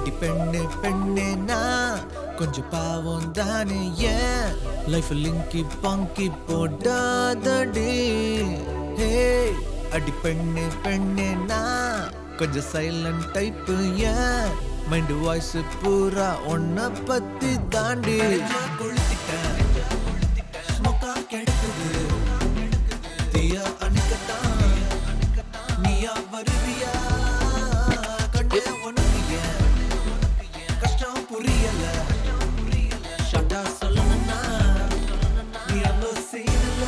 அடி பெண்ணே பெண்ணே நான் கொஞ்சம் பாவம் தானே ஏன் லைஃப் லிங்கி பங்கி போடாதடி ஹே அடி பெண்ணே பெண்ணே நான் கொஞ்சம் சைலண்ட் டைப் ஏன் மைண்ட் வாய்ஸ் பூரா உன்னை பத்தி தாண்டி கொளுத்திட்டேன் ஸ்மோக்கா கிடைக்குது தீயா அணைக்கத்தான் நீயா வருவியா கண்டே உனக்கு ஏன் கஷ்டம் புரியல ஷட்டா சொல்லணும்னா நீ அவ்வளோ செய்யல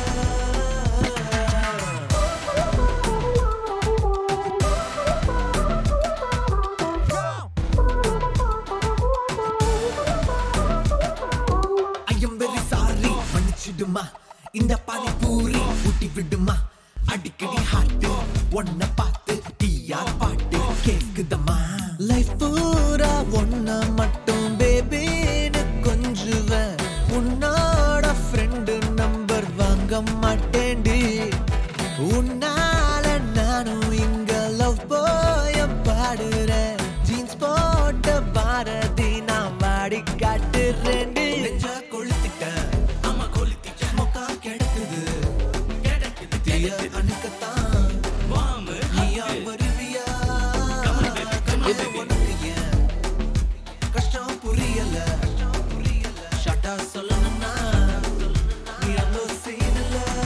ஐயம் வெரி சாரி மன்னிச்சிடுமா இந்த பாதி பூரி ஊட்டி விடுமா அடிக்கடி ஹார்ட் ஒன்ன பார்த்து டிஆர் பாட்டு கேக்குதம்மா லைஃப் பூரா ஒன்ன மட்டும் பேபின்னு கொஞ்சுவேன் உன்னோட ஃப்ரெண்டு நம்பர் வாங்க மாட்டேன்டி உன்னால நானும் இங்க லவ் போய பாடுறேன் ஜீன்ஸ் போட்ட பாரதி நான் வாடி காட்டுறேன் நெஞ்ச கொளுத்திட்டேன் ஆமா கொளுத்திட்டேன் மொக்கா கிடக்குது கிடக்குது தீய அணுக்கத்தான் நீயா வருவியா கண்ணே உனக்கு ஏன் கஷ்டம் புரியல ஷட்டா சொல்லணும்னா நீ அவ்வளோ செய்யல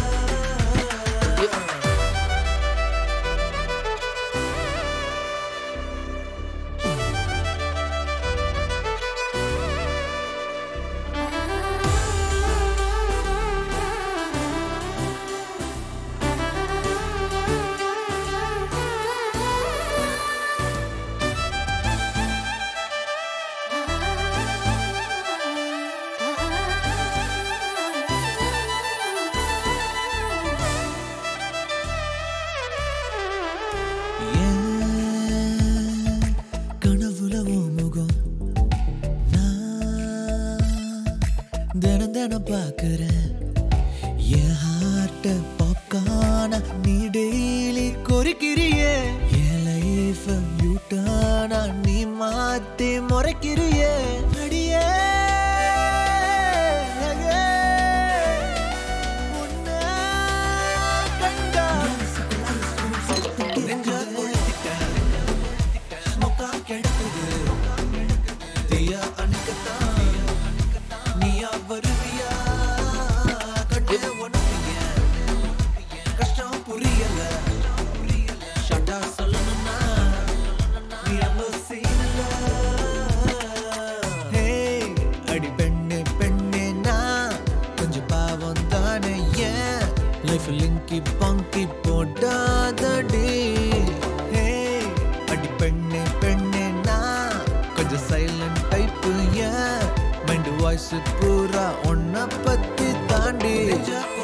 ஏன் கனவுல உன் முகம் நான் தினம் தினம் பார்க்கிறேன் என் ஹார்ட்ட பாப்கார்ன நீ டெய்லி கொறிக்கிறியே என் லைஃப் யூட்டானா நீ மாத்தி முறைக்கிறியே அடியே உன்னை கண்டா நெஞ்ச கொளுத்திட்டேன் ஸ்மோக்கா கிடக்குது தீயா அணைக்கத்தான் நீயா வருவியா கண்டே உனக்கு ஏன் கஷ்டம் புரியல ஷட்டா சொல்லணும்னா நீ அவ்வளோ செய்யல ஹே அடி பெண்ணே பெண்ணே நான் கொஞ்சம் பாவம் தானே ஏன் லைஃப் லிங்கி பங்கி போடாதடி ஹே அடி பெண்ணே பெண்ணே நான் கொஞ்சம் சைலண்ட் டைப் ஏன் மைண்ட் வாய்ஸ் பூரா உன்னை பத்தி தாண்டி